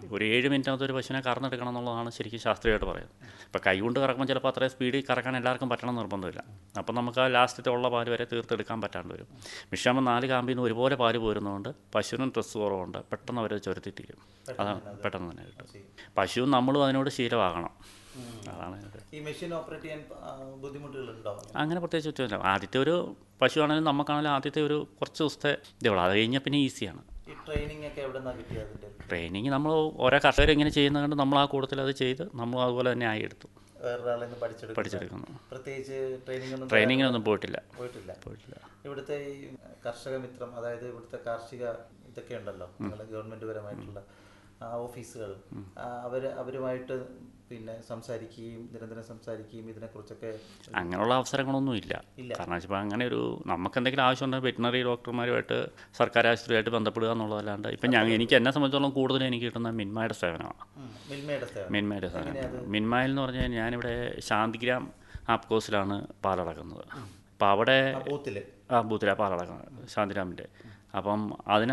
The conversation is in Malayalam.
ഒരു ഏഴ് മിനിറ്റിനകത്ത് ഒരു പശുവിനെ കറന്നെടുക്കണം എന്നുള്ളതാണ് ശരിക്കും ശാസ്ത്രീയമായിട്ട് പറയുന്നത് ഇപ്പോൾ കൈ കൊണ്ട് കറക്കുമ്പോൾ ചിലപ്പോൾ അത്രയും സ്പീഡിൽ കറക്കാൻ എല്ലാവർക്കും പറ്റണം എന്ന് നിർബന്ധമില്ല അപ്പം നമുക്ക് ആ ലാസ്റ്റത്തെ ഉള്ള പാല് വരെ തീർത്തെടുക്കാൻ പറ്റാണ്ട് വരും മിഷാകുമ്പോൾ നാല് കാമ്പിൽ നിന്ന് ഒരുപോലെ പാല് പോരുന്നതുകൊണ്ട് പശുവിനും സ്ട്രെസ് കുറവുണ്ട് പെട്ടെന്ന് അവർ ചുരത്തി തീരും അതാണ് പെട്ടെന്ന് തന്നെ കിട്ടും പശുവും നമ്മളും അതിനോട് ശീലമാകണം അതാണ് ഇത് ഈ മെഷീൻ ഓപ്പറേറ്റ് ചെയ്യാൻ ആ, ബുദ്ധിമുട്ടുകളുണ്ടോ അങ്ങനെ പ്രത്യേകിച്ച് വ്യത്യാസമില്ല ആദ്യത്തെ ഒരു പശുവാണെങ്കിലും നമുക്കാണെങ്കിലും ആദ്യത്തെ ഒരു കുറച്ച് ദിവസത്തെ ഇതേ ഉള്ളൂ അത് കഴിഞ്ഞാൽ പിന്നെ ഈസിയാണ് ഈ ട്രെയിനിങ് ഒക്കെ എവിടെ നിന്നാണ് കിട്ടിയത് അതിന്റെ ട്രെയിനിങ് നമ്മൾ ഓരോ കർഷകർ ഇങ്ങനെ ചെയ്യുന്നത് കൊണ്ട് നമ്മൾ ആ കൂട്ടത്തിൽ അത് ചെയ്ത് നമ്മൾ അതുപോലെ തന്നെ ആയി എടുത്തു വേറൊരാളിൽ നിന്ന് പഠിച്ചെടുക്കും പഠിച്ചെടുക്കുന്നു പ്രത്യേകിച്ച് ട്രെയിനിങ് ഒന്നും ട്രെയിനിങ്ങിനൊന്നും പോയിട്ടില്ല പോയിട്ടില്ല പോയിട്ടില്ല ഇവിടുത്തെ ഈ കർഷക മിത്രം അതായത് ഇവിടുത്തെ കാർഷിക ഇതൊക്കെ ഉണ്ടല്ലോ നിങ്ങളുടെ ഗവൺമെന്റ് പരമായിട്ടുള്ള ആ ഓഫീസുകൾ ആ, അവര് അവരുമായിട്ട് പിന്നെ സംസാരിക്കുകയും നിരന്തരം സംസാരിക്കുകയും ഇതിനെക്കുറിച്ചൊക്കെ അങ്ങനെയുള്ള അവസരങ്ങളൊന്നും ഇല്ല ഇല്ല. കാരണം വെച്ചാൽ അങ്ങനെ ഒരു നമുക്ക് എന്തെങ്കിലും ആവശ്യമുണ്ടെങ്കിൽ വെറ്റിനറി ഡോക്ടർമാരുമായിട്ട് സർക്കാർ ആശുപത്രിയായിട്ട് ബന്ധപ്പെടുക എന്നുള്ളതല്ലാണ്ട് ഇപ്പം ഞാൻ എനിക്ക് എന്നെ സംബന്ധിച്ചോളം കൂടുതലും എനിക്ക് കിട്ടുന്ന മിന്മയുടെ സേവനമാണ് ഉം, മിൽമയുടെ സേവനം മിന്മയുടെ സേവനം മിന്മയിൽ എന്ന് പറഞ്ഞാൽ ഞാനിവിടെ ശാന്തിഗ്രാം ആപ്കോസിലാണ് പാലടക്കുന്നത് അപ്പോൾ അവിടെ ആ ബൂത്തില് ആ ബൂത്തിലാണ് പാലടക്കുന്നത് ശാന്തിഗ്രാമിൻ്റെ അപ്പം അതിന്